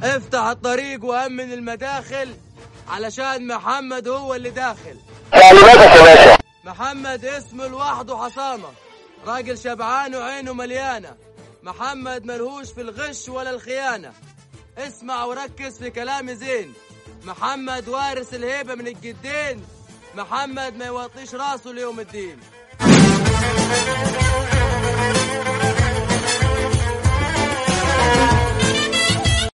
افتح الطريق وأمن المداخل علشان محمد هو اللي داخل تعليماتك يا باشا محمد اسمه لوحده حصانة راجل شبعان وعينه مليانة محمد ملهوش في الغش ولا الخيانة اسمع وركز في كلامي زين محمد وارث الهيبة من الجدين محمد ما يوطيش راسه ليوم الدين